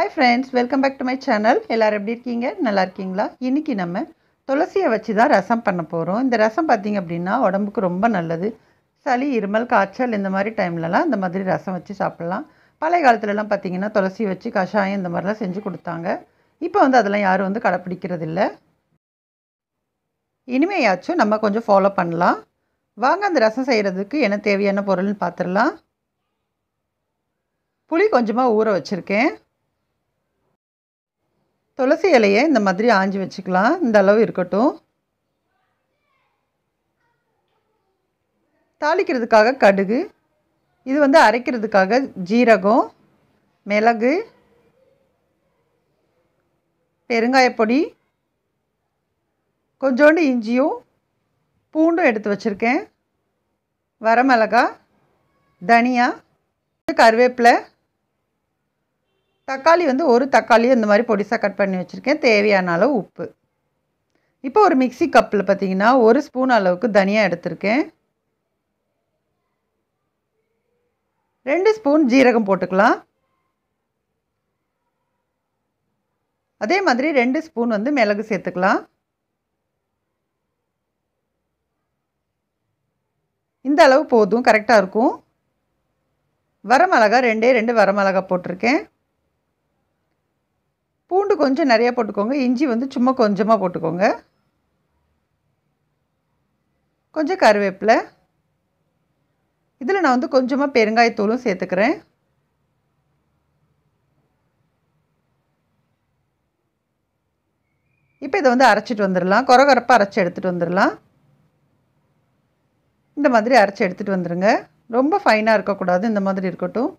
hi friends welcome back to my channel எல்லோரும் எப்படி இருக்கீங்க நல்லா இருக்கீங்களா இன்றைக்கி நம்ம துளசியை வச்சு தான் ரசம் பண்ண போகிறோம் இந்த ரசம் பார்த்திங்க அப்படின்னா உடம்புக்கு ரொம்ப நல்லது சளி இருமல் காய்ச்சல் இந்த மாதிரி டைம்லலாம் இந்த மாதிரி ரசம் வச்சு சாப்பிட்லாம் பழைய காலத்துலலாம் பார்த்திங்கன்னா துளசி வச்சு கஷாயம் இந்த மாதிரிலாம் செஞ்சு கொடுத்தாங்க இப்போ வந்து அதெல்லாம் யாரும் வந்து கடைப்பிடிக்கிறது இல்லை இனிமேயாச்சும் நம்ம கொஞ்சம் ஃபாலோ பண்ணலாம் வாங்க அந்த ரசம் செய்கிறதுக்கு என்ன தேவையான பொருள்னு பார்த்துடலாம் புளி கொஞ்சமாக ஊற வச்சுருக்கேன் துளசி இலையை இந்த மாதிரி ஆஞ்சி வச்சுக்கலாம் இந்த அளவு இருக்கட்டும் தாளிக்கிறதுக்காக கடுகு இது வந்து அரைக்கிறதுக்காக ஜீரகம் மிளகு பெருங்காயப்பொடி கொஞ்சோண்டு இஞ்சியும் பூண்டும் எடுத்து வச்சுருக்கேன் வரமிளகா தனியா கருவேப்பிலை தக்காளி வந்து ஒரு தக்காளி இந்த மாதிரி பொடிசாக கட் பண்ணி வச்சுருக்கேன் தேவையான அளவு உப்பு இப்போ ஒரு மிக்சி கப்பில் பார்த்தீங்கன்னா ஒரு ஸ்பூன் அளவுக்கு தனியா எடுத்திருக்கேன் ரெண்டு ஸ்பூன் ஜீரகம் போட்டுக்கலாம் அதே மாதிரி ரெண்டு ஸ்பூன் வந்து மிளகு சேர்த்துக்கலாம் இந்த அளவு போதும் கரெக்டாக இருக்கும் வரமிளகா ரெண்டே ரெண்டு வரமிளகா போட்டிருக்கேன் பூண்டு கொஞ்சம் நிறையா போட்டுக்கோங்க இஞ்சி வந்து சும்மா கொஞ்சமாக போட்டுக்கோங்க கொஞ்சம் கருவேப்பிலை இதில் நான் வந்து கொஞ்சமாக பெருங்காயத்தூளும் சேர்த்துக்கிறேன் இப்போ இதை வந்து அரைச்சிட்டு வந்துடலாம் குறகுறப்பாக அரைச்சி எடுத்துகிட்டு வந்துடலாம் இந்த மாதிரி அரைச்சி எடுத்துகிட்டு வந்துடுங்க ரொம்ப ஃபைனாக இருக்கக்கூடாது இந்த மாதிரி இருக்கட்டும்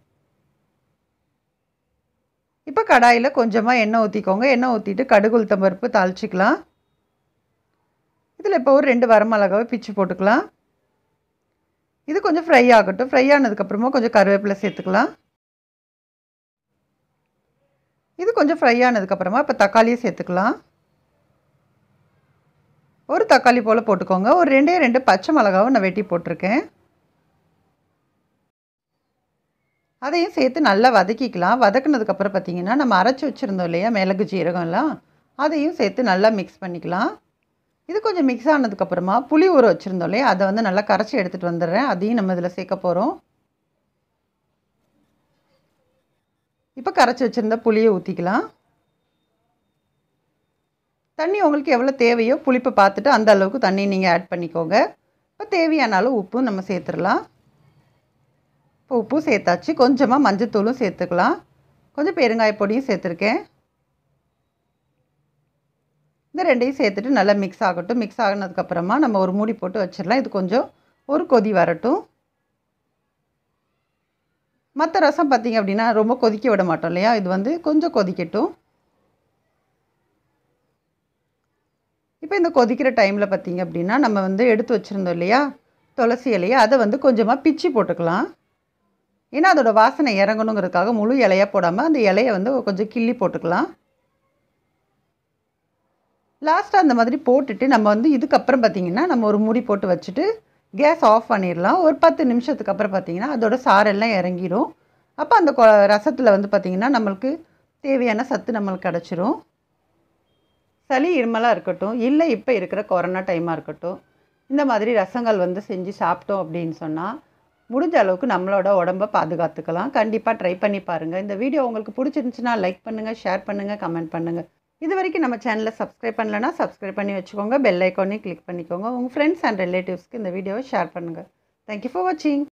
இப்போ கடாயில் கொஞ்சமாக எண்ணெய் ஊற்றிக்கோங்க எண்ணெய் ஊற்றிட்டு கடுகு உளுத்தம் பருப்பு தாளிச்சிக்கலாம் இதில் இப்போ ஒரு ரெண்டு வரமிளகாவை பிச்சு போட்டுக்கலாம் இது கொஞ்சம் ஃப்ரை ஆகட்டும் ஃப்ரை ஆனதுக்கப்புறமா கொஞ்சம் கருவேப்பிலை சேர்த்துக்கலாம் இது கொஞ்சம் ஃப்ரை ஆனதுக்கப்புறமா இப்போ தக்காளியை சேர்த்துக்கலாம் ஒரு தக்காளி போல் போட்டுக்கோங்க ஒரு ரெண்டே ரெண்டு பச்சை மிளகாவும் நான் வெட்டி போட்டிருக்கேன் அதையும் சேர்த்து நல்லா வதக்கிக்கலாம் வதக்குனதுக்கப்புறம் பார்த்திங்கன்னா நம்ம அரைச்சி வச்சுருந்தோம் இல்லையா மிளகு ஜீரகம்லாம் அதையும் சேர்த்து நல்லா மிக்ஸ் பண்ணிக்கலாம் இது கொஞ்சம் மிக்ஸ் ஆனதுக்கப்புறமா புளி ஊற வச்சுருந்தோம் இல்லையா அதை வந்து நல்லா கரைச்சி எடுத்துகிட்டு வந்துடுறேன் அதையும் நம்ம இதில் சேர்க்க போகிறோம் இப்போ கரைச்சி வச்சுருந்த புளியை ஊற்றிக்கலாம் தண்ணி உங்களுக்கு எவ்வளோ தேவையோ புளிப்பை பார்த்துட்டு அந்த அளவுக்கு தண்ணி நீங்கள் ஆட் பண்ணிக்கோங்க இப்போ தேவையான அளவு உப்பும் நம்ம சேர்த்துடலாம் இப்போ உப்பும் சேர்த்தாச்சு கொஞ்சமாக மஞ்சத்தூளும் சேர்த்துக்கலாம் கொஞ்சம் பெருங்காய பொடியும் சேர்த்துருக்கேன் இந்த ரெண்டையும் சேர்த்துட்டு நல்லா மிக்ஸ் ஆகட்டும் மிக்ஸ் ஆகினதுக்கப்புறமா நம்ம ஒரு மூடி போட்டு வச்சிடலாம் இது கொஞ்சம் ஒரு கொதி வரட்டும் மற்ற ரசம் பார்த்திங்க அப்படின்னா ரொம்ப கொதிக்க விட மாட்டோம் இல்லையா இது வந்து கொஞ்சம் கொதிக்கட்டும் இப்போ இந்த கொதிக்கிற டைமில் பார்த்திங்க அப்படின்னா நம்ம வந்து எடுத்து வச்சுருந்தோம் இல்லையா துளசி இலையை அதை வந்து கொஞ்சமாக பிச்சு போட்டுக்கலாம் ஏன்னா அதோடய வாசனை இறங்கணுங்கிறதுக்காக முழு இலையாக போடாமல் அந்த இலையை வந்து கொஞ்சம் கிள்ளி போட்டுக்கலாம் லாஸ்ட்டாக அந்த மாதிரி போட்டுட்டு நம்ம வந்து இதுக்கப்புறம் பார்த்திங்கன்னா நம்ம ஒரு மூடி போட்டு வச்சுட்டு கேஸ் ஆஃப் பண்ணிடலாம் ஒரு பத்து நிமிஷத்துக்கு அப்புறம் பார்த்திங்கன்னா அதோட சாரெல்லாம் இறங்கிடும் அப்போ அந்த கொ ரசத்தில் வந்து பார்த்திங்கன்னா நம்மளுக்கு தேவையான சத்து நம்மளுக்கு கிடச்சிரும் சளி இருமலாக இருக்கட்டும் இல்லை இப்போ இருக்கிற கொரோனா டைமாக இருக்கட்டும் இந்த மாதிரி ரசங்கள் வந்து செஞ்சு சாப்பிட்டோம் அப்படின்னு சொன்னால் முடிஞ்ச அளவுக்கு நம்மளோட உடம்ப பாதுகாத்துக்கலாம் கண்டிப்பாக ட்ரை பண்ணி பாருங்கள் இந்த வீடியோ உங்களுக்கு பிடிச்சிருந்துச்சுன்னா லைக் பண்ணுங்கள் ஷேர் பண்ணுங்கள் கமெண்ட் பண்ணுங்கள் இது வரைக்கும் நம்ம சேனலை சப்ஸ்கிரைப் பண்ணலன்னா சப்ஸ்கிரைப் பண்ணி வச்சுக்கோங்க பெல் ஐக்கானையும் கிளிக் பண்ணிக்கோங்க உங்கள் ஃப்ரெண்ட்ஸ் அண்ட் ரிலேட்டிவ்ஸ்க்கு இந்த வீடியோவை ஷேர் பண்ணுங்கள் தேங்க்யூ ஃபார் வாட்சிங்